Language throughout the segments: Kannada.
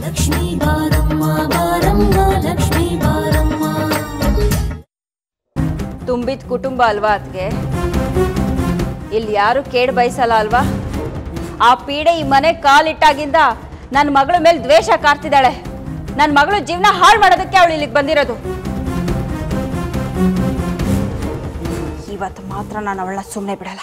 ಲಕ್ಷ್ಮೀ ಬಾರಮ್ಮ ಬಾರಮ್ಮ ಲಕ್ಷ್ಮೀ ಬಾರಮ್ಮ ತುಂಬಿದ ಕುಟುಂಬ ಅಲ್ವಾ ಅದಕ್ಕೆ ಇಲ್ಲಿ ಯಾರು ಕೇಡ್ ಬಯಸಲ್ಲ ಅಲ್ವಾ ಆ ಪೀಡೆ ಈ ಮನೆ ಕಾಲಿಟ್ಟಾಗಿಂದ ನನ್ನ ಮಗಳ ಮೇಲೆ ದ್ವೇಷ ಕಾರ್ತಿದ್ದಾಳೆ ನನ್ನ ಮಗಳು ಜೀವನ ಹಾಳು ಮಾಡೋದಕ್ಕೆ ಅವಳು ಇಲ್ಲಿಗೆ ಬಂದಿರೋದು ಇವತ್ತು ಮಾತ್ರ ನಾನು ಅವಳನ್ನ ಸುಮ್ಮನೆ ಬಿಡಲ್ಲ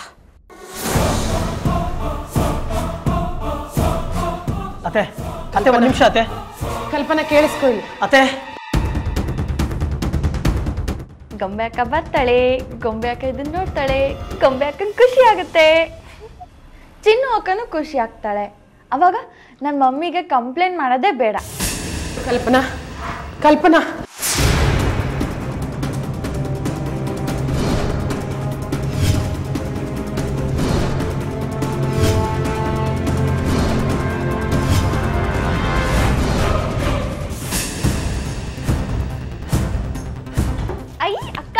ಅತ್ತೆ ಅತ್ತೆ ಒಂದು ನಿಮಿಷ ಅತ್ತೆ ಕಲ್ಪನಾ ಕೇಳಿಸ್ಕೊ ಇಲ್ಲಿ ಅತ್ತೆ ಗೊಂಬೆ ಅಕ್ಕ ಬರ್ತಾಳೆ ಗೊಂಬೆ ಅಕ್ಕ ಇದನ್ನ ನೋಡ್ತಾಳೆ ಗೊಂಬೆ ಅಕ್ಕನ ಖುಷಿ ಆಗುತ್ತೆ ಚಿನ್ನು ಅಕ್ಕನೂ ಖುಷಿ ಆಗ್ತಾಳೆ ಅವಾಗ ನನ್ನ ಮಮ್ಮಿಗೆ ಕಂಪ್ಲೇಂಟ್ ಮಾಡೋದೇ ಬೇಡ ಕಲ್ಪನಾ ಕಲ್ಪನಾ ಐ ಅಕ್ಕ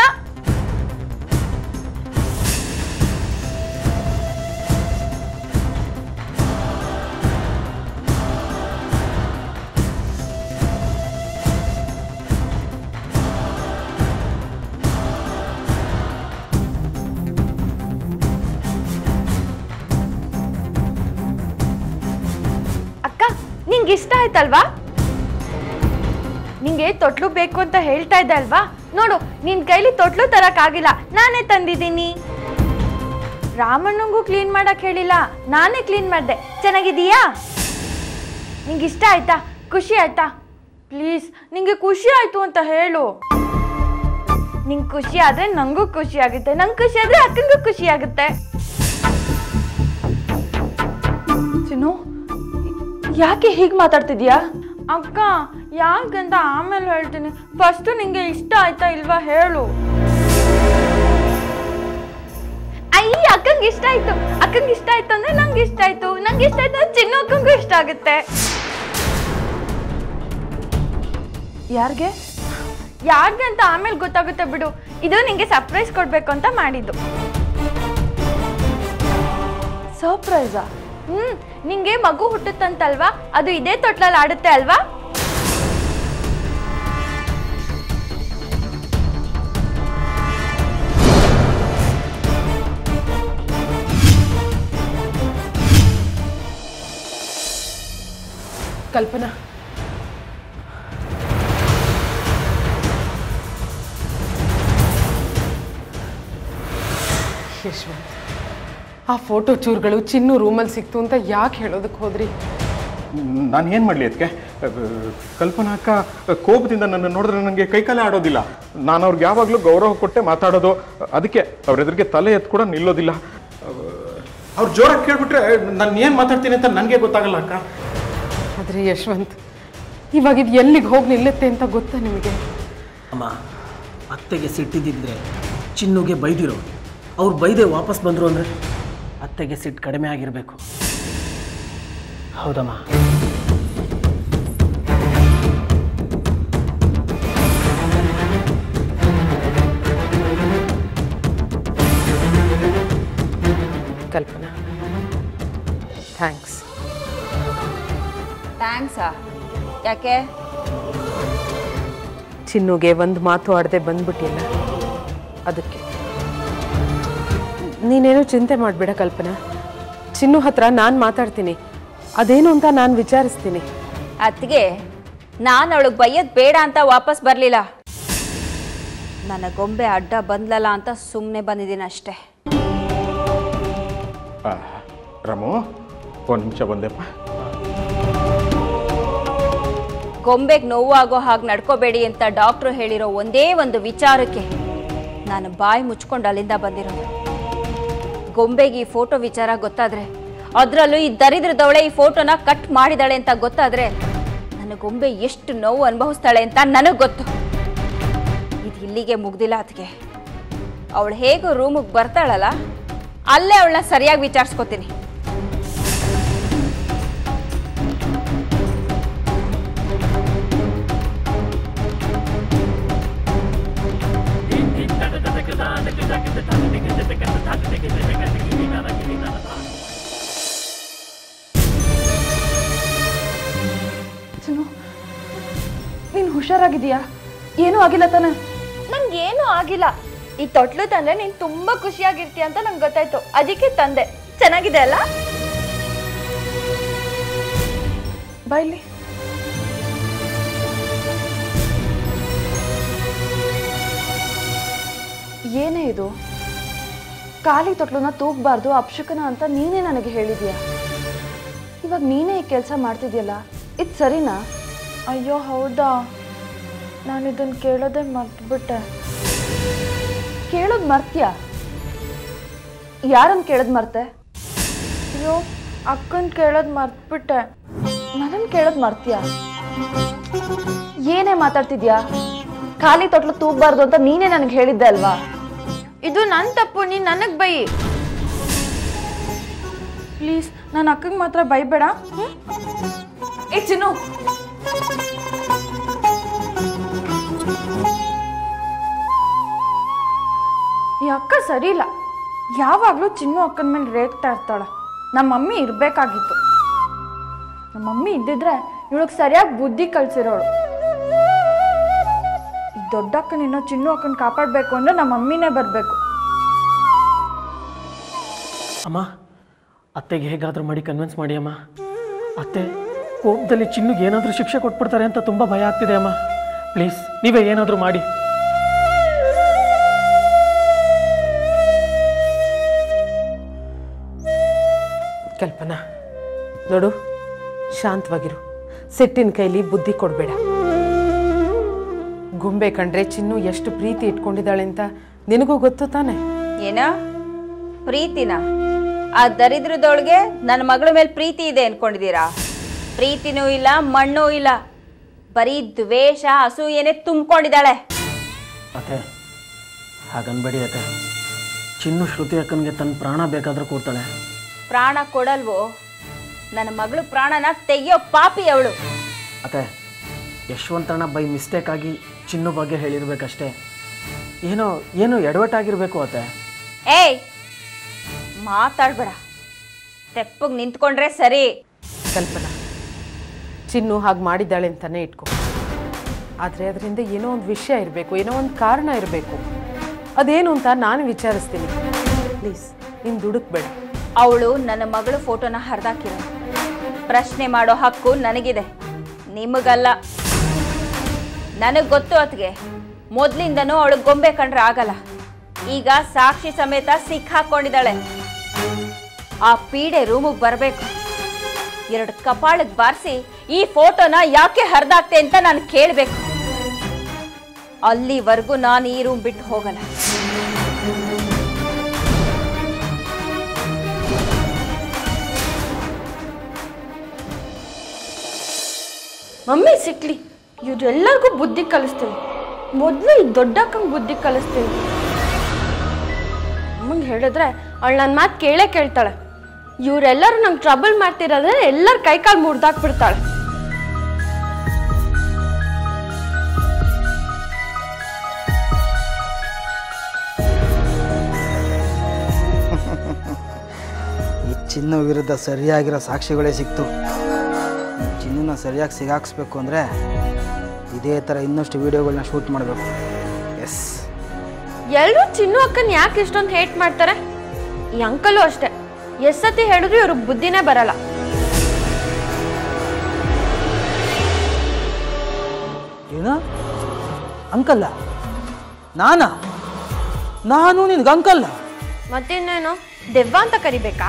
ಅಕ್ಕ ನಿಂಗೆ ಇಷ್ಟ ಆಯ್ತಲ್ವಾ ನಿಂಗೆ ತೊಟ್ಲು ಬೇಕು ಅಂತ ಹೇಳ್ತಾ ಇದ್ದೆ ಅಲ್ವಾ ನೋಡು ನಿನ್ ಕೈಲಿ ತೊಟ್ಲು ತರಕ್ ಆಗಿಲ್ಲ ನಾನೇ ತಂದಿದ್ದೀನಿ ರಾಮಣ್ಣಂಗೂ ಕ್ಲೀನ್ ಮಾಡಕ್ ಹೇಳಿಲ್ಲ ನಾನೇ ಕ್ಲೀನ್ ಮಾಡ್ದೆ ಚೆನ್ನಾಗಿದೀಯಾ ನಿಂಗೆ ಇಷ್ಟ ಆಯ್ತಾ ಖುಷಿ ಆಯ್ತಾ ಪ್ಲೀಸ್ ನಿಂಗೆ ಖುಷಿ ಆಯ್ತು ಅಂತ ಹೇಳು ನಿಂಗೆ ಖುಷಿ ಆದ್ರೆ ನಂಗೂ ಖುಷಿ ಆಗುತ್ತೆ ನಂಗೆ ಖುಷಿ ಆದ್ರೆ ಅಕ್ಕಂಗೂ ಖುಷಿ ಆಗುತ್ತೆ ಚಿನ್ನು ಯಾಕೆ ಹೀಗೆ ಮಾತಾಡ್ತಿದ್ಯಾ ಅಕ್ಕ ಯಾಕಂತ ಆಮೇಲೆ ಹೇಳ್ತೀನಿ ಫಸ್ಟ್ ನಿಂಗೆ ಇಷ್ಟ ಆಯ್ತಾ ಇಲ್ವಾ ಹೇಳು ಅಯ್ಯ ಅಕ್ಕಂಗೆ ಇಷ್ಟ ಆಯ್ತು ಅಕ್ಕಂಗೆ ಇಷ್ಟ ಆಯ್ತು ಅಂದ್ರೆ ನಂಗೆ ಇಷ್ಟ ಆಯ್ತು ನಂಗೆ ಇಷ್ಟ ಆಯ್ತು ಅಂದ್ರೆ ಚಿನ್ನು ಅಕ್ಕಂಗೂ ಇಷ್ಟ ಆಗುತ್ತೆ ಯಾರಿಗೆ ಯಾರಿಗೆ ಅಂತ ಆಮೇಲೆ ಗೊತ್ತಾಗುತ್ತೆ ಬಿಡು ಇದು ನಿಂಗೆ ಸರ್ಪ್ರೈಸ್ ಕೊಡ್ಬೇಕು ಅಂತ ಮಾಡಿದ್ದು ಸರ್ಪ್ರೈಸಾ ಹ್ಮ್ ನಿಂಗೆ ಮಗು ಹುಟ್ಟುತ್ತಂತಲ್ವಾ ಅದು ಇದೇ ತೊಟ್ಲಲ್ಲಿ ಆಡುತ್ತೆ ಅಲ್ವಾ ಕಲ್ಪನಾ ಯಶವಂತ್ ಆ ಫೋಟೋ ಚೂರುಗಳು ಚಿನ್ನು ರೂಮಲ್ಲಿ ಸಿಕ್ತು ಅಂತ ಯಾಕೆ ಹೇಳೋದಕ್ಕೆ ಹೋದ್ರಿ ನಾನು ಏನು ಮಾಡಲಿ ಅದಕ್ಕೆ ಕಲ್ಪನಾ ಅಕ್ಕ ಕೋಪದಿಂದ ನನ್ನ ನೋಡಿದ್ರೆ ನನಗೆ ಕೈಕಾಲೇ ಆಡೋದಿಲ್ಲ ನಾನು ಅವ್ರಿಗೆ ಯಾವಾಗಲೂ ಗೌರವ ಕೊಟ್ಟೆ ಮಾತಾಡೋದು ಅದಕ್ಕೆ ಅವ್ರ ಎದುರಿಗೆ ತಲೆ ಎತ್ತು ಕೂಡ ನಿಲ್ಲೋದಿಲ್ಲ ಅವ್ರು ಜೋರಾಗಿ ಕೇಳ್ಬಿಟ್ರೆ ನಾನು ಏನು ಮಾತಾಡ್ತೀನಿ ಅಂತ ನನಗೆ ಗೊತ್ತಾಗಲ್ಲ ಅಕ್ಕ ಆದರೆ ಯಶವಂತ್ ಇವಾಗ ಇದು ಎಲ್ಲಿಗೆ ಹೋಗಿ ನಿಲ್ಲುತ್ತೆ ಅಂತ ಗೊತ್ತಾ ನಿಮಗೆ ಅಮ್ಮ ಅತ್ತೆಗೆ ಸಿಟ್ಟಿದ್ದಿದ್ರೆ ಚಿನ್ನುಗೆ ಬೈದಿರೋ ಅವ್ರು ಬೈದೆ ವಾಪಸ್ ಬಂದರು ಅಂದರೆ ಅತ್ತೆಗೆ ಸಿಟ್ಟು ಕಡಿಮೆ ಆಗಿರಬೇಕು ಹೌದಮ್ಮ ಕಲ್ಪನಾ ಥ್ಯಾಂಕ್ಸ್ ಥ್ಯಾಂಕ್ಸಾ ಯಾಕೆ ಚಿನ್ನುಗೆ ಒಂದು ಮಾತು ಆಡದೆ ಬಂದ್ಬಿಟ್ಟಿಲ್ಲ ಅದಕ್ಕೆ ನೀನೇನು ಚಿಂತೆ ಮಾಡಬೇಡ ಕಲ್ಪನಾ ಚಿನ್ನು ಹತ್ರ ನಾನು ಮಾತಾಡ್ತೀನಿ ಅದೇನು ಅಂತ ನಾನು ವಿಚಾರಿಸ್ತೀನಿ ಅತ್ತಿಗೆ ನಾನು ಅವಳಿಗೆ ಬೈಯೋದು ಬೇಡ ಅಂತ ವಾಪಸ್ ಬರಲಿಲ್ಲ ನನ್ನ ಗೊಂಬೆ ಅಡ್ಡ ಬಂದ್ಲಲ್ಲ ಅಂತ ಸುಮ್ಮನೆ ಬಂದಿದ್ದೀನಿ ಅಷ್ಟೇ ಆ, ರಾಮು ಒಂದು ನಿಮಿಷ ಬಂದೆಪ್ಪ ಗೊಂಬೆಗೆ ನೋವಾಗೋ ಹಾಗೆ ನಡ್ಕೋಬೇಡಿ ಅಂತ ಡಾಕ್ಟ್ರು ಹೇಳಿರೋ ಒಂದೇ ಒಂದು ವಿಚಾರಕ್ಕೆ ನಾನು ಬಾಯಿ ಮುಚ್ಕೊಂಡು ಅಲ್ಲಿಂದ ಬಂದಿರೋದು ಗೊಂಬೆಗೆ ಈ ಫೋಟೋ ವಿಚಾರ ಗೊತ್ತಾದ್ರೆ ಅದರಲ್ಲೂ ಈ ದರಿದ್ರದವಳೆ ಈ ಫೋಟೋನ ಕಟ್ ಮಾಡಿದಾಳೆ ಅಂತ ಗೊತ್ತಾದ್ರೆ ನನ್ನ ಗೊಂಬೆ ಎಷ್ಟು ನೋವು ಅನುಭವಿಸ್ತಾಳೆ ಅಂತ ನನಗೆ ಗೊತ್ತು ಇದು ಇಲ್ಲಿಗೆ ಮುಗ್ದಿಲ್ಲ ಅದಕ್ಕೆ ಅವಳು ಹೇಗೂ ರೂಮಿಗೆ ಬರ್ತಾಳಲ್ಲ ಅಲ್ಲೇ ಅವಳನ್ನ ಸರಿಯಾಗಿ ವಿಚಾರಿಸ್ಕೊತೀನಿ ಚಿನ್ನು ಹುಷಾರಾಗಿದೀಯಾ ಏನೂ ಆಗಿಲ್ಲ ತಾನೆ ನಂಗೆ ಏನೂ ಆಗಿಲ್ಲ ಈ ತೊಟ್ಲು ತಂದ್ರೆ ನೀನು ತುಂಬಾ ಖುಷಿಯಾಗಿರ್ತೀಯ ಅಂತ ನಂಗೆ ಗೊತ್ತಾಯ್ತು ಅದಕ್ಕೆ ತಂದೆ ಚೆನ್ನಾಗಿದೆ ಅಲ್ಲ ಬಾಯ್ಲಿ ಏನೇ ಇದು ಖಾಲಿ ತೊಟ್ಲನ್ನ ತೂಗಬಾರ್ದು ಅಪ್ಶಕನ ಅಂತ ನೀನೇ ನನಗೆ ಹೇಳಿದೀಯ ಇವಾಗ ನೀನೇ ಈ ಕೆಲಸ ಮಾಡ್ತಿದ್ಯಲ್ಲ ಇದು ಸರಿನಾ ಅಯ್ಯೋ ಹೌದಾ ನಾನು ಇದನ್ನು ಕೇಳೋದೇ ಮರ್ತ್ಬಿಟ್ಟೆ ಕೇಳೋದು ಮರ್ತ್ಯಾ ಯಾರನ್ನು ಕೇಳೋದು ಮರ್ತೆ ಅಯ್ಯೋ ಅಕ್ಕನ ಕೇಳೋದು ಮರ್ತ್ಬಿಟ್ಟೆ ನನ್ನನ್ನು ಕೇಳೋದು ಮರ್ತ್ಯಾ ಏನೇ ಮಾತಾಡ್ತಿದ್ಯಾ ಖಾಲಿ ತೊಟ್ಲು ತೂಗಬಾರ್ದು ಅಂತ ನೀನೇ ನನಗೆ ಹೇಳಿದ್ದೆ ಅಲ್ವಾ ಇದು ನನ್ನ ತಪ್ಪು ನೀನು ನನಗೆ ಬೈ ಪ್ಲೀಸ್ ನನ್ನ ಅಕ್ಕಂಗೆ ಮಾತ್ರ ಬೈಬೇಡ ಹ್ಮ್? ಏ ಚಿನ್ನು ಈ ಅಕ್ಕ ಸರಿ ಇಲ್ಲ ಯಾವಾಗಲೂ ಚಿನ್ನು ಅಕ್ಕನ ಮೇಲೆ ರೇಗ್ತಾ ಇರ್ತಾಳೆ ನಮ್ಮ ಮಮ್ಮಿ ಇರಬೇಕಾಗಿತ್ತು ನಮ್ಮ ಮಮ್ಮಿ ಇದ್ದಿದ್ರೆ ಇವಳಿಗೆ ಸರಿಯಾಗಿ ಬುದ್ಧಿ ಕಲ್ಸಿರೋಳು ಈ ದೊಡ್ಡಕ್ಕನಿನ್ನೋ ಚಿನ್ನು ಅಕ್ಕನ ಕಾಪಾಡಬೇಕು ಅಂದ್ರೆ ನಮ್ಮ ಮಮ್ಮಿನೇ ಬರಬೇಕು ಅಮ್ಮ ಅತ್ತೆಗೆ ಹೇಗಾದರೂ ಮಾಡಿ ಕನ್ವಿನ್ಸ್ ಮಾಡಿ ಅಮ್ಮ ಅತ್ತೆ ಕೋಪದಲ್ಲಿ ಚಿನ್ನುಗೆ ಏನಾದರೂ ಶಿಕ್ಷೆ ಕೊಟ್ಬಿಡ್ತಾರೆ ಅಂತ ತುಂಬ ಭಯ ಆಗ್ತಿದೆ ಅಮ್ಮ ಪ್ಲೀಸ್ ನೀವೇ ಏನಾದರೂ ಮಾಡಿ ಕಲ್ಪನಾ ನೋಡು ಶಾಂತವಾಗಿರು ಸಿಟ್ಟಿನ ಕೈಲಿ ಬುದ್ಧಿ ಕೊಡಬೇಡ ಗೊಂಬೆ ಕಂಡ್ರೆ ಚಿನ್ನು ಎಷ್ಟು ಪ್ರೀತಿ ಇಟ್ಕೊಂಡಿದ್ದಾಳೆ ಅಂತ ನಿನಗೂ ಗೊತ್ತು ತಾನೆ ಏನ ಪ್ರೀತಿನ ಆ ದರಿದ್ರದೊಳಗೆ ನನ್ನ ಮಗಳ ಮೇಲೆ ಪ್ರೀತಿ ಇದೆ ಅನ್ಕೊಂಡಿದ್ದೀರಾ ಪ್ರೀತಿನೂ ಇಲ್ಲ ಮಣ್ಣೂ ಇಲ್ಲ ಬರೀ ದ್ವೇಷ ಅಸೂಯೆನೆ ತುಂಬಿಕೊಂಡಿದ್ದಾಳೆ ಅತ್ತೆ ಹಾಗನ್ಬೇಡಿ ಅತ್ತೆ ಚಿನ್ನು ಶ್ರುತಿ ಅಕ್ಕನಿಗೆ ತನ್ನ ಪ್ರಾಣ ಬೇಕಾದರೂ ಕೊಡ್ತಾಳೆ ಪ್ರಾಣ ಕೊಡಲ್ವೋ ನನ್ನ ಮಗಳು ಪ್ರಾಣನ ತೆಗಿಯೋ ಪಾಪಿ ಅವಳು ಅತ್ತೆ ಯಶವಂತಣ್ಣ ಬೈ ಮಿಸ್ಟೇಕ್ ಆಗಿ ಚಿನ್ನು ಬಗ್ಗೆ ಹೇಳಿರ್ಬೇಕಷ್ಟೇ ಏನೋ ಏನೋ ಎಡವಟ್ಟಾಗಿರ್ಬೇಕು ಅತ್ತೆ ಏಯ್ ಮಾತಾಡ್ಬೇಡ ತೆಪ್ಪಗೆ ನಿಂತ್ಕೊಂಡ್ರೆ ಸರಿ ಕಲ್ಪನಾ ಚಿನ್ನು ಹಾಗೆ ಮಾಡಿದ್ದಾಳೆ ಅಂತಾನೆ ಇಟ್ಕೊ ಆದರೆ ಅದರಿಂದ ಏನೋ ಒಂದು ವಿಷಯ ಇರಬೇಕು ಏನೋ ಒಂದು ಕಾರಣ ಇರಬೇಕು ಅದೇನು ಅಂತ ನಾನು ವಿಚಾರಿಸ್ತೀನಿ ಪ್ಲೀಸ್ ನೀನು ದುಡುಕ್ಬೇಡ ಅವಳು ನನ್ನ ಮಗಳು ಫೋಟೋನ ಹರಿದಾಕಿರೋ ಪ್ರಶ್ನೆ ಮಾಡೋ ಹಕ್ಕು ನನಗಿದೆ ನಿಮಗಲ್ಲ ನನಗೆ ಗೊತ್ತು ಅತ್ಗೆ ಮೊದ್ಲಿಂದನೂ ಅವಳು ಗೊಂಬೆ ಕಂಡ್ರೆ ಆಗಲ್ಲ ಈಗ ಸಾಕ್ಷಿ ಸಮೇತ ಸಿಕ್ಕಾಕೊಂಡಿದ್ದಾಳೆ ಆ ಪೀಡೆ ರೂಮಿಗೆ ಬರಬೇಕು ಎರಡು ಕಪಾಳಕ್ಕೆ ಬಾರಿಸಿ ಈ ಫೋಟೋನ ಯಾಕೆ ಹರಿದಾಕ್ತೆ ಅಂತ ನಾನು ಕೇಳಬೇಕು ಅಲ್ಲಿವರೆಗೂ ನಾನು ಈ ರೂಮ್ ಬಿಟ್ಟು ಹೋಗಲ್ಲ ಮಮ್ಮಿ ಸಿಕ್ಲಿ ಇವ್ರೆಲ್ಲರಿಗೂ ಬುದ್ಧಿ ಕಲಿಸ್ತೀವಿ ಮೊದಲು ಈ ದೊಡ್ಡಕ್ಕಂಗೆ ಬುದ್ಧಿ ಕಲಿಸ್ತೀವಿ ಅಮ್ಮಂಗೆ ಹೇಳಿದ್ರೆ ಅವಳು ನನ್ನ ಮಾತು ಕೇಳೇ ಕೇಳ್ತಾಳೆ ಇವರೆಲ್ಲರೂ ನಂಗೆ ಟ್ರಬಲ್ ಮಾಡ್ತಿರೋದ್ರೆ ಎಲ್ಲರ ಕೈಕಾಲು ಮುರಿದಾಕ್ಬಿಡ್ತಾಳೆ ಈ ಚಿನ್ನು ವಿರುದ್ಧ ಸರಿಯಾಗಿರೋ ಸಾಕ್ಷಿಗಳೇ ಸಿಕ್ತು ಈ ಚಿನ್ನನ ಸರಿಯಾಗಿ ಸಿಗಾಕ್ಸ್ಬೇಕು ಅಂದರೆ ಇದೇ ಥರ ಇನ್ನಷ್ಟು ವೀಡಿಯೋಗಳನ್ನ ಶೂಟ್ ಮಾಡಬೇಕು ಎಸ್ ಎಲ್ಲರೂ ಚಿನ್ನು ಅಕ್ಕನ ಯಾಕೆ ಇಷ್ಟೊಂದು ಹೇಟ್ ಮಾಡ್ತಾರೆ ಈ ಅಂಕಲು ಅಷ್ಟೇ ಎಷ್ಟ್ ಸತಿ ಹೇಳಿದ್ರು ಇವ್ರಿಗೆ ಬುದ್ಧಿನೇ ಬರಲ್ಲ ಏನು ಅಂಕಲ್ಲ ನಾನಾ ನಾನು ನಿನ್ಗೆ ಅಂಕಲ್ಲ ಮತ್ತಿನ್ನೇನು ದೆವ್ವ ಅಂತ ಕರಿಬೇಕಾ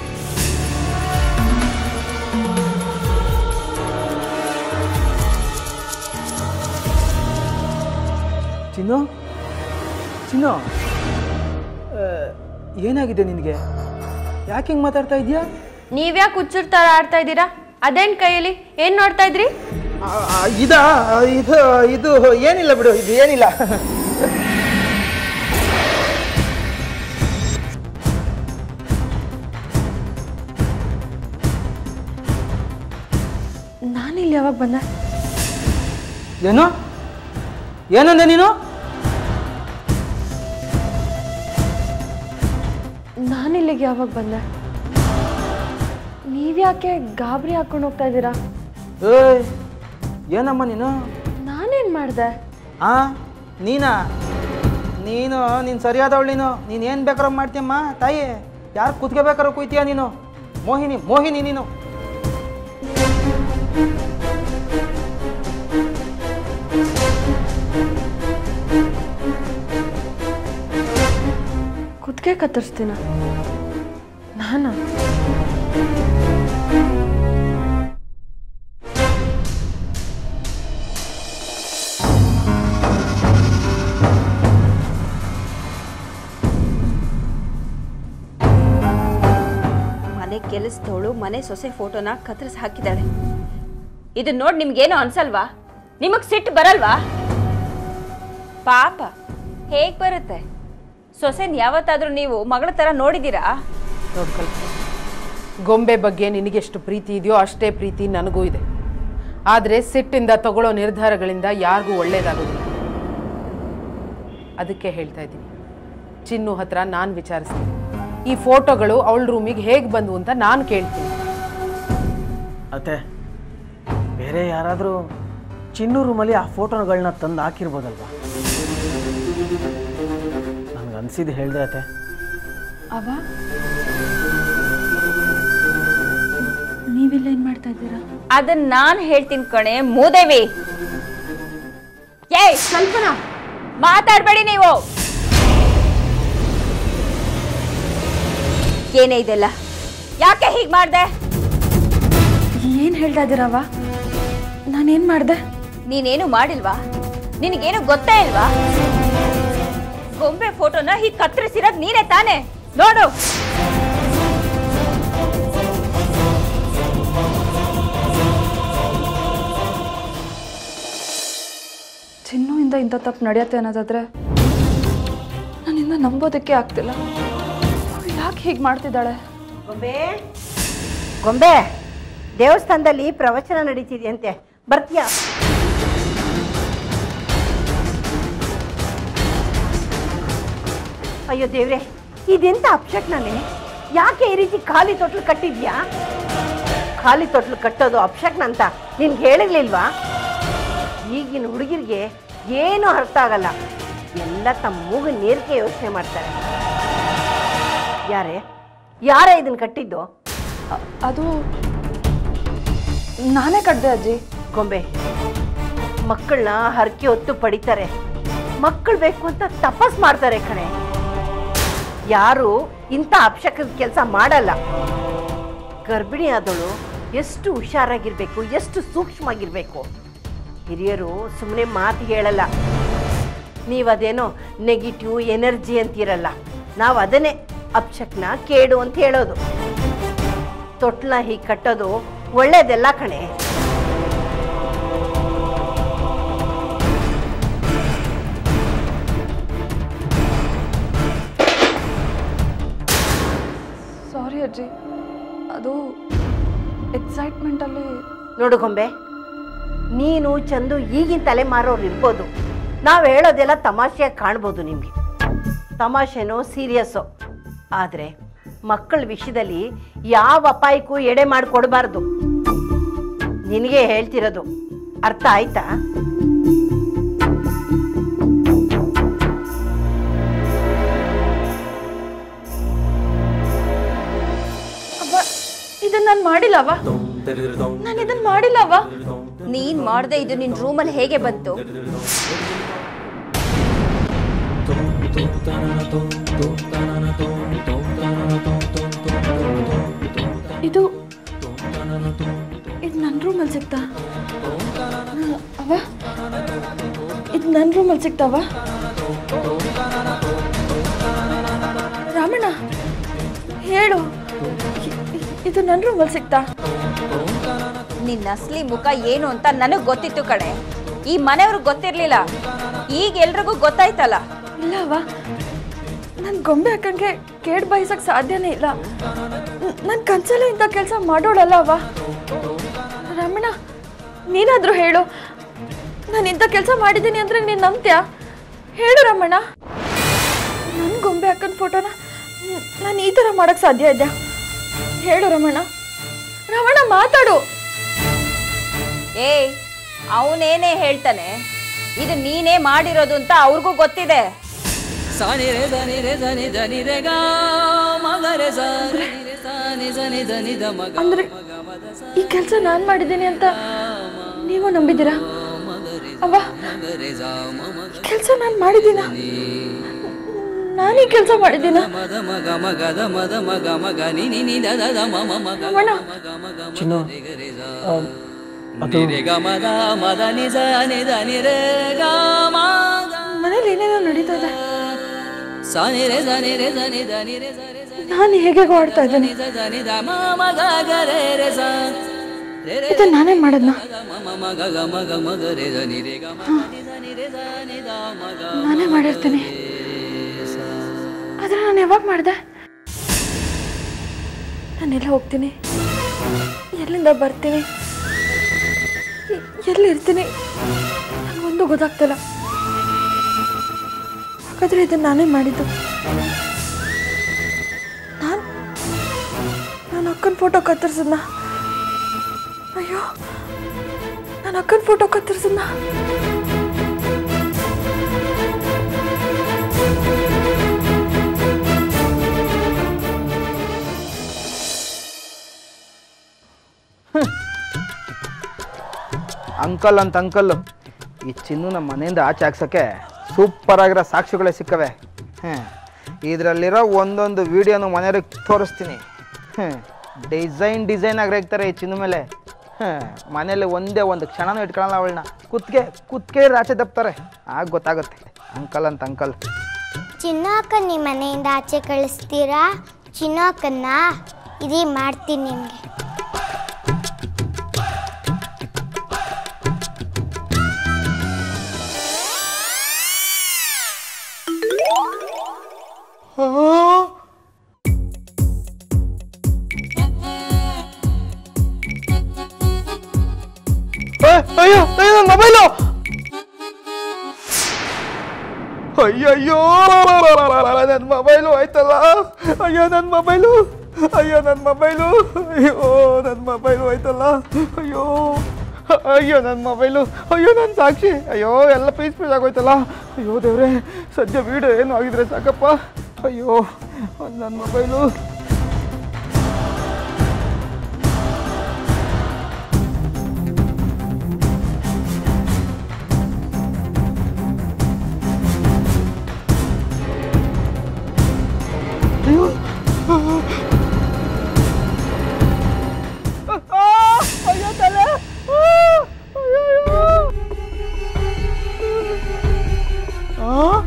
ಚಿನ್ನು ಚಿನ್ನು ಆ, ಏನಾಗಿದೆ ನಿನಗೆ ಯಾಕೆ ಹಿಂಗೆ ಮಾತಾಡ್ತಾ ಇದೆಯಾ ನೀವ್ಯಾಕೆ ಹುಚ್ಚರ್ ಥರ ಆಡ್ತಾ ಇದ್ದೀರಾ ಅದೇನ್ ಕೈಯಲ್ಲಿ ಏನ್ ನೋಡ್ತಾ ಇದ್ರಿ ಇದಾ ಇದು ಇದು ಏನಿಲ್ಲ ಬಿಡು ಇದು ಏನಿಲ್ಲ ನಾನಿಲ್ಲಿ ಯಾವಾಗ ಬಂದೆ ಏನು ಏನಂದೆ ನೀನು ನಾನಿಲ್ಲಿಗೆ ಯಾವಾಗ ಬಂದೆ ನೀವ್ಯಾಕೆ ಗಾಬರಿ ಹಾಕೊಂಡು ಹೋಗ್ತಾ ಇದ್ದೀರಾ ಏಯ್ ಏನಮ್ಮ ನೀನು ನಾನೇನು ನಾನೇನು ಮಾಡಿದೆ ಆ ನೀನಾ ನೀನು ನೀನು ಸರಿಯಾದವಳು ನೀನು ನೀನು ಏನು ಬೇಕಾರೋ ಮಾಡ್ತೀಯಮ್ಮ ತಾಯಿ ಯಾರು ಕುತ್ಕೋಬೇಕಾರೋ ಕುಯ್ತೀಯ ನೀನು ಮೋಹಿನಿ ಮೋಹಿನಿ ನೀನು ಕುತ್ತಿಗೆ ಕತ್ತರಿಸ್ತೀನ ನಾನಾ ಮನೆ ಕೆಲಸದವಳು ಮನೆ ಸೊಸೆ ಫೋಟೋನ ಕತ್ತರಿಸಿ ಹಾಕಿದ್ದಾಳೆ ಇದನ್ನ ನೋಡಿ ನಿಮ್ಗೇನು ಅನ್ಸಲ್ವಾ ನಿಮಗ್ ಸಿಟ್ಟು ಬರಲ್ವಾ ಪಾಪ ಹೇಗ್ ಬರುತ್ತೆ ಸೊಸೆನ್ ಯಾವತ್ತಾದ್ರೂ ನೀವು ಮಗಳ ತರ ನೋಡಿದೀರಾ ನೋಡ್ಕೊಳ್ತೀನಿ ಗೊಂಬೆ ಬಗ್ಗೆ ನಿನಗೆಷ್ಟು ಪ್ರೀತಿ ಇದೆಯೋ ಅಷ್ಟೇ ಪ್ರೀತಿ ನನಗೂ ಇದೆ ಆದರೆ ಸಿಟ್ಟಿಂದ ತಗೊಳ್ಳೋ ನಿರ್ಧಾರಗಳಿಂದ ಯಾರಿಗೂ ಒಳ್ಳೇದಾಗೋದಿಲ್ಲ ಅದಕ್ಕೆ ಹೇಳ್ತಾ ಇದ್ದೀನಿ ಚಿನ್ನು ಹತ್ರ ನಾನು ವಿಚಾರಿಸ್ತೀನಿ ಈ ಫೋಟೋಗಳು ಅವಳ ರೂಮಿಗೆ ಹೇಗೆ ಬಂದವು ಅಂತ ನಾನು ಕೇಳ್ತೀನಿ ಅತ್ತೆ ಬೇರೆ ಯಾರಾದರೂ ಚಿನ್ನು ರೂಮಲ್ಲಿ ಆ ಫೋಟೋಗಳನ್ನ ತಂದು ಹಾಕಿರ್ಬೋದಲ್ವಾ ನನಗೆ ಅನ್ಸಿದ್ದು ಹೇಳಿದೆ ಅತ್ತೆ ಅವ ನೀವಿಲ್ಲ ಏನು ಮಾಡ್ತಾ ಇದ್ದೀರಾ ಅದನ್ನ ನಾನ್ ಹೇಳ್ತೀನಿ ಕಣೆ ಮೂದೇವಿ ಏಯ್ ಸ್ವಲ್ಪನ ಮಾತಾಡ್ಬೇಡಿ ನೀವು ಏನೇ ಇದೆಲ್ಲ ಯಾಕೆ ಹೀಗ್ ಮಾಡ್ದೆ ಏನು ಹೇಳ್ತಾ ಇದ್ದೀರವ ನಾನೇನು ಮಾಡಿದೆ ನೀನೇನು ಮಾಡಿಲ್ವಾ ನಿನಗೇನು ಗೊತ್ತೇ ಇಲ್ವಾ ಗೊಂಬೆ ಫೋಟೋನ ಹೀಗ್ ಕತ್ತರಿಸಿರೋದ್ ನೀನೇ ತಾನೇ ನೋಡು ಚಿನ್ನುವಿಂದ ಇಂಥ ತಪ್ಪು ನಡೆಯುತ್ತೆ ಅನ್ನೋದಾದ್ರೆ ನನ್ನಿಂದ ನಂಬೋದಕ್ಕೆ ಆಗ್ತಿಲ್ಲ ಅವ್ಳು ಯಾಕೆ ಹೀಗೆ ಮಾಡ್ತಿದ್ದಾಳೆ ಗೊಂಬೆ ಗೊಂಬೆ ದೇವಸ್ಥಾನದಲ್ಲಿ ಪ್ರವಚನ ನಡೀತಿದೆಯಂತೆ ಬರ್ತೀಯಾ ಅಯ್ಯೋ ದೇವ್ರೆ ಇದೆಂತ ಅಪ್ಶಕ್ನೇ ಯಾಕೆ ಈ ರೀತಿ ಖಾಲಿ ತೊಟ್ಲು ಕಟ್ಟಿದ್ಯಾ ಖಾಲಿ ತೊಟ್ಲು ಕಟ್ಟೋದು ಅಪ್ಶಕ್ನ ಅಂತ ನಿನ್ಗೆ ಹೇಳಿರ್ಲಿಲ್ವಾ ಈಗಿನ ಹುಡುಗಿರಿಗೆ ಏನೂ ಅರ್ಥ ಆಗಲ್ಲ ಎಲ್ಲ ತಮ್ಮ ಮೂಗು ನೇರಿಕೆ ಯೋಚನೆ ಮಾಡ್ತಾರೆ ಯಾರೇ ಯಾರೇ ಇದನ್ನ ಕಟ್ಟಿದ್ದು ಅ- ಅದು ನಾನೇ ಕಟ್ಟಿದೆ ಅಜ್ಜಿ ಗೊಂಬೆ ಮಕ್ಕಳನ್ನ ಹರಕೆ ಹೊತ್ತು ಪಡಿತಾರೆ ಮಕ್ಕಳು ಬೇಕು ಅಂತ ತಪಸ್ ಮಾಡ್ತಾರೆ ಕಣೆ ಯಾರು ಇಂಥ ಅಪಶಕದ ಕೆಲಸ ಮಾಡಲ್ಲ ಗರ್ಭಿಣಿ ಆದವಳು ಎಷ್ಟು ಹುಷಾರಾಗಿರ್ಬೇಕು ಎಷ್ಟು ಸೂಕ್ಷ್ಮವಾಗಿರ್ಬೇಕು ಹಿರಿಯರು ಸುಮ್ಮನೆ ಮಾತು ಹೇಳಲ್ಲ ನೀವು ಅದೇನೋ ನೆಗೆಟಿವ್ ಎನರ್ಜಿ ಅಂತೀರಲ್ಲ ನಾವು ಅದನ್ನೇ ಅಪ್ಶಕ್ನ ಕೇಡು ಅಂತ ಹೇಳೋದು ತೊಟ್ಲನ್ನ ಹೀಗೆ ಕಟ್ಟೋದು ಒಳ್ಳೇದೆಲ್ಲ ಕಣೆ ಸಾರಿ ಅಜ್ಜಿ ಅದು ಎಕ್ಸೈಟ್ಮೆಂಟಲ್ಲಿ ನೋಡು ಗೊಂಬೆ ನೀನು ಚಂದು ಈಗಿನ ತಲೆಮಾರೋರು ಇರ್ಬೋದು ನಾವು ಹೇಳೋದೆಲ್ಲ ತಮಾಷೆಯಾಗಿ ಕಾಣ್ಬೋದು ನಿಮಗೆ ತಮಾಷೆನೋ ಸೀರಿಯಸ್ಸೋ ಆದರೆ ಮಕ್ಕಳ ವಿಷಯದಲ್ಲಿ ಯಾವ ಅಪಾಯಕ್ಕೂ ಎಡೆ ಮಾಡಿಕೊಡ್ಬಾರ್ದು ನಿನಗೆ ಹೇಳ್ತಿರೋದು ಅರ್ಥ ಆಯ್ತಾ ಅಬ್ಬ ಇದನ್ನ ನಾನು ಮಾಡಿಲ್ಲವ ನಾನು ಇದನ್ನ ಮಾಡಿಲ್ಲವ ನೀನ್ ಮಾಡ್ದೆ ಇದು ನಿನ್ ರೂಮಲ್ಲಿ ಹೇಗೆ ಬಂತು ಇದು ಇದು ನನ್ನ ರೂಮಲ್ಲಿ ಸಿಗ್ತಾ ಅವ ಇದು ನನ್ನ ರೂಮಲ್ಲಿ ಸಿಗ್ತಾವ ರಾಮಣ್ಣ ಹೇಳು ಇ- ಇ- ಇದು ನನ್ನ ರೂಮಲ್ಲಿ ಸಿಗ್ತಾ ನಿನ್ನ ಅಸ್ಲಿ ಮುಖ ಏನು ಅಂತ ನನಗ್ ಗೊತ್ತಿತ್ತು ಕಣೆ ಈ ಮನೆಯವ್ರಿಗೆ ಗೊತ್ತಿರ್ಲಿಲ್ಲ ಈಗ ಎಲ್ರಿಗೂ ಗೊತ್ತಾಯ್ತಲ್ಲ ಇಲ್ಲವ ನನ್ನ ಗೊಂಬೆ ಹಾಕಂಗೆ ಕೇಡ್ ಬಯಸಕ್ ಸಾಧ್ಯನೇ ಇಲ್ಲ ನನ್ನ ಕನ್ಸಲ್ಲೇ ಇಂಥ ಕೆಲಸ ಮಾಡೋಳಲ್ಲ ಅವ ರಮಣ ನೀನಾದ್ರೂ ಹೇಳು ನಾನು ಇಂಥ ಕೆಲಸ ಮಾಡಿದ್ದೀನಿ ಅಂದ್ರೆ ನೀನು ನಂಬ್ತ್ಯಾ ಹೇಳು ರಮಣ ನನ್ನ ಗೊಂಬೆ ಹಾಕನ್ ಫೋಟೋನ ನಾನು ಈ ಥರ ಮಾಡಕ್ ಸಾಧ್ಯ ಇದ್ಯಾ ಹೇಳು ರಮಣ ರಮಣ ಮಾತಾಡು ಏಯ್ ಅವನೇನೇ ಹೇಳ್ತಾನೆ ಇದು ನೀನೇ ಮಾಡಿರೋದು ಅಂತ ಅವ್ರಿಗೂ ಗೊತ್ತಿದೆ ಸಾನಿ ರೇ ಧನಿ ರೇ ಧನಿ ಧನಿ ರೇ ಗ ಮಗ ರೇ ಸ ನಿ ರೇ ಸ ನಿ ಸ ನಿ ಧನಿ ಧ ಮಗ ಅಂದ್ರೆ ಈ ಕೆಲಸ ನಾನು ಮಾಡಿದ್ದೀನಿ ಅಂತ ನೀವು ನಂಬಿದ್ದೀರಾ ಅವ್ವ ರೇ ಸ ಮ ಮ ಕೆಲಸ ನಾನು ಮಾಡಿದ್ದೀನ ನಾನು ಈ ಕೆಲಸ ಮಾಡಿದ್ದೀನ ಮದ ಮಗ ಮಗ ದ ಮದ ಮಗ ಮಗ ನಿ ನಿ ನಿ ದ ದ ದ ಮ ಮ ಮಗ ಅಮ್ಮಣ್ಣ ಮಗ ಮಗ ಮ ಚಿನ್ನು ರಿ ಗ ರೇ ಸ ಆ, ಅದು ನಿ ರೇ ಗ ಮದ ಮದ ನಿ ಸ ನಿ ಧ ನಿ ರೇ ಗ ಮ ಗ ಮನೇಲಿ ಏನೇನೋ ನಡೀತಾ ಇದೆ ಸ ನಿ ರೇ ಸ ನಿ ರೇ ಸ ನಿ ಧ ನಿ ರೇ ಸ ರೇ ಸ ನಾನು ಹೇಗೆ ಆಡ್ತಾ ಇದ್ದೇನೆ ನಿ ಸ ಧ ನಿ ಧ ಮ ಮ ಗ ಗ ರೇ ರೇ ಸ ರೇ ರೇ ಇದನ್ನ ನಾನೇ ಮಾಡದ್ನ ಗ ಮ ಮ ಮ ಗ ಗ ಮ ಗ ಮ ಗ ರೇ ಸ ನಿ ರೇ ಗ ಮ ಗ ನಿ ಸ ನಿ ರೇ ಸ ನಿ ಧ ಮ ಗ ನಾನೇ ಮಾಡಿರ್ತೀನಿ ಆದ್ರೆ ನಾನು ಯಾವಾಗ ಮಾಡಿದೆ ನಾನೆಲ್ಲ ಹೋಗ್ತೀನಿ ಎಲ್ಲಿಂದ ಬರ್ತೀನಿ ಎ- ಎಲ್ಲಿ ಇರ್ತೀನಿ ನನಗೊಂದು ಗೊತ್ತಾಗ್ತಿಲ್ಲ ಹಾಗಾದ್ರೆ ಇದನ್ನ ನಾನೇ ಮಾಡಿದ್ದು ನಾನು ನಾನು ಅಕ್ಕನ ಫೋಟೋ ಕತ್ತರಿಸಿದ್ನ ಅಯ್ಯೋ ನಾನು ಅಕ್ಕನ ಫೋಟೋ ಕತ್ತರಿಸಿದ್ನ ಅಂಕಲ್ ಅಂತ ಅಂಕಲ್ ಈ ಚಿನ್ನು ನಮ್ಮ ಮನೆಯಿಂದ ಆಚೆ ಹಾಕ್ಸೋಕ್ಕೆ ಸೂಪರ್ ಆಗಿರೋ ಸಾಕ್ಷಿಗಳೇ ಸಿಕ್ಕವೆ ಹ್ಞೂ ಇದರಲ್ಲಿರೋ ಒಂದೊಂದು ವಿಡಿಯೋನು ಮನೆಯವ್ರಿಗೆ ತೋರಿಸ್ತೀನಿ ಹ್ಞೂ ಡಿಸೈನ್ ಡಿಸೈನ್ ಆಗಿ ರೇಗ್ತಾರೆ ಈ ಚಿನ್ನು ಮೇಲೆ ಹಾಂ ಮನೇಲಿ ಒಂದೇ ಒಂದು ಕ್ಷಣನೂ ಇಟ್ಕೊಳ್ಳಲ್ಲ ಅವಳನ್ನ ಕುತ್ಕೆ ಕುತ್ಕೆ ಆಚೆ ದಪ್ತಾರೆ ಆಗ ಗೊತ್ತಾಗುತ್ತೆ ಅಂಕಲ್ ಅಂತ ಅಂಕಲ್ ಚಿನ್ನು ಅಕ್ಕ ನಿಮ್ಮ ಮನೆಯಿಂದ ಆಚೆ ಕಳಿಸ್ತೀರಾ ಚಿನ್ನು ಅಕ್ಕನ್ನ ಇದೀ ಮಾಡ್ತೀನಿ ನಿಮಗೆ ಅಯ್ಯೋ ಅಯ್ಯೋ ನನ್ನ ಮೊಬೈಲು ಅಯ್ಯಯ್ಯೋ ನನ್ನ ಮೊಬೈಲು ಆಯ್ತಲ್ಲ ಅಯ್ಯೋ ನನ್ನ ಮೊಬೈಲು ಅಯ್ಯೋ ನನ್ನ ಮೊಬೈಲು ಅಯ್ಯೋ ನನ್ನ ಮೊಬೈಲು ಆಯ್ತಲ್ಲ ಅಯ್ಯೋ ಅಯ್ಯೋ ನನ್ನ ಮೊಬೈಲು ಅಯ್ಯೋ ನನ್ನ ಸಾಕ್ಷಿ ಅಯ್ಯೋ ಎಲ್ಲ ಪೀಸ್ ಪೀಸ್ ಆಗೋಯ್ತಲ್ಲ ಅಯ್ಯೋ ದೇವ್ರೆ ಸದ್ಯ ವೀಡಿಯೋ ಏನು ಆಗಿದ್ರೆ ಸಾಕಪ್ಪ ಅಯ್ಯೋ ನನ್ನ ಮೊಬೈಲು ಅಯ್ಯೋ ತಲೆ ಅಯ್ಯೋ ಆ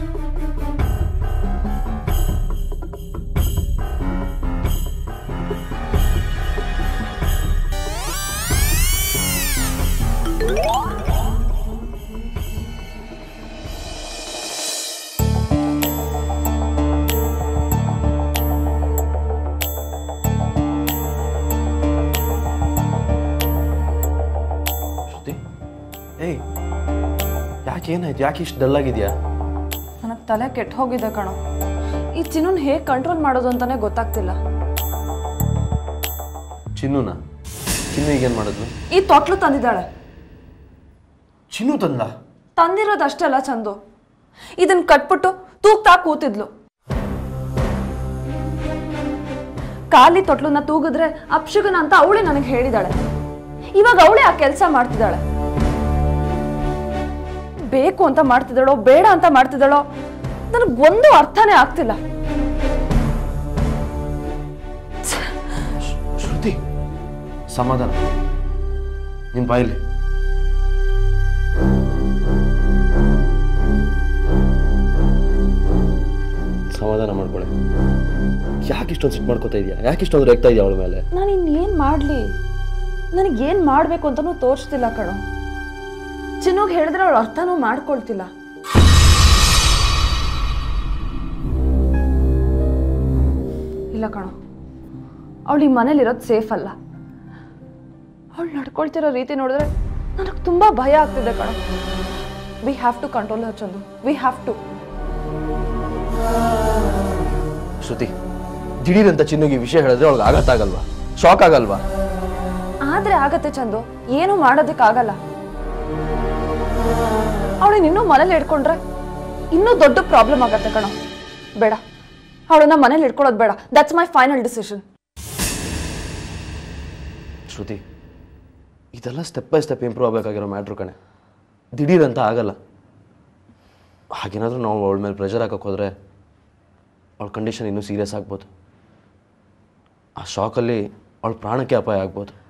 ಶ್ರುತಿ ಏಯ್ ಯಾಕೆ ಏನಾಯ್ತು ಯಾಕೆ ಇಷ್ಟು ಡಲ್ ಆಗಿದ್ಯಾ ನನಗೆ ತಲೆ ಕೆಟ್ಟು ಹೋಗಿದೆ ಕಣೋ ಈ ಚಿನ್ನನ್ ಹೇಗೆ ಕಂಟ್ರೋಲ್ ಮಾಡೋದು ಅಂತಾನೆ ಗೊತ್ತಾಗ್ತಿಲ್ಲ ಚಿನ್ನುನ ಚಿನ್ನು ಈಗೇನು ಮಾಡಿದ್ಲು ಈ ತೊಟ್ಲು ತಂದಿದ್ದಾಳೆ ಚಿನ್ನು ತಂದ ತಂದಿರೋದು ಅಷ್ಟಲ್ಲ ಚಂದು ಇದನ್ನ ಕಟ್ಬಿಟ್ಟು ತೂಗ್ತಾ ಕೂತಿದ್ಲು ಖಾಲಿ ತೊಟ್ಲನ್ನ ತೂಗಿದ್ರೆ ಅಪ್ಶುಗನ ಅಂತ ಅವಳೇ ನನಗೆ ಹೇಳಿದಾಳೆ ಇವಾಗ ಅವಳೇ ಆ ಕೆಲಸ ಮಾಡ್ತಿದ್ದಾಳೆ ಬೇಕು ಅಂತ ಮಾಡ್ತಿದ್ದಾಳೋ ಬೇಡ ಅಂತ ಮಾಡ್ತಿದ್ದಾಳೋ ನನಗೊಂದು ಅರ್ಥನೇ ಆಗ್ತಿಲ್ಲ ಶ್ರುತಿ ಸಮಾಧಾನ ನಿಮ್ಮ ಬಾಯಲ್ಲಿ ಸಮಾಧಾನ ಮಾಡ್ಕೊಳ್ಳಿ ಯಾಕೆ ಇಷ್ಟೊಂದು ಸಿಟ್ಟು ಮಾಡ್ಕೋತಾ ಇದೆಯಾ ಯಾಕೆ ಇಷ್ಟೊಂದು ರೇಗ್ತಾ ಇದೆಯಾ ಅವಳ ಮೇಲೆ ನಾನು ಇನ್ನೇನು ಮಾಡಲಿ ನನಗೇನು ಮಾಡಬೇಕು ಅಂತಲೂ ತೋರಿಸ್ತಿಲ್ಲ ಕಣೋ ಚಿನ್ನೋಗಿ ಹೇಳಿದ್ರೆ ಅವಳು ಅರ್ಥನೂ ಮಾಡ್ಕೊಳ್ತಿಲ್ಲ ಇಲ್ಲ ಕಣೋ ಅವಳು ಈ ಮನೇಲಿರೋದು ಸೇಫ್ ಅಲ್ಲ ಅವಳು ನಡ್ಕೊಳ್ತಿರೋ ರೀತಿ ನೋಡಿದ್ರೆ ನನಗೆ ತುಂಬ ಭಯ ಆಗ್ತಿದೆ ಕಣೋ we have to control her Chandu we have to Shruti ದಿಢೀರಂತ ಚಿನ್ನುಗೆ ಈ ವಿಷಯ ಹೇಳಿದ್ರೆ ಅವಳಿಗೆ ಆಘಾತ ಆಗಲ್ವಾ ಶಾಕ್ ಆಗಲ್ವಾ ಆದ್ರೆ ಆಗತ್ತೆ ಚಂದು ಏನು ಮಾಡೋದಕ್ಕಾಗಲ್ಲ ಅವಳನ್ನ ಇನ್ನೂ ಮನೇಲಿ ಇಟ್ಕೊಂಡ್ರೆ ಇನ್ನೂ ದೊಡ್ಡ ಪ್ರಾಬ್ಲಮ್ ಆಗತ್ತೆ ಕಣ ಬೇಡ ಅವಳನ್ನ ಮನೇಲಿ ಇಟ್ಕೊಳ್ಳೋದು ಬೇಡ that's my final decision Shruti ಇದೆಲ್ಲ ಸ್ಟೆಪ್ ಬೈ ಸ್ಟೆಪ್ ಇಂಪ್ರೂವ್ ಆಗಬೇಕಾಗಿರೋ ಮ್ಯಾಟ್ರು ಕಣೆ ದಿಢೀರ್ ಅಂತ ಆಗಲ್ಲ ಹಾಗೇನಾದರೂ ನಾವು ಅವಳ ಮೇಲೆ ಪ್ರೆಷರ್ ಹಾಕಕ್ಕೆ ಹೋದರೆ ಅವಳ ಕಂಡೀಷನ್ ಇನ್ನೂ ಸೀರಿಯಸ್ ಆಗ್ಬೋದು ಆ ಶಾಕಲ್ಲಿ ಅವಳ ಪ್ರಾಣಕ್ಕೆ ಅಪಾಯ ಆಗ್ಬೋದು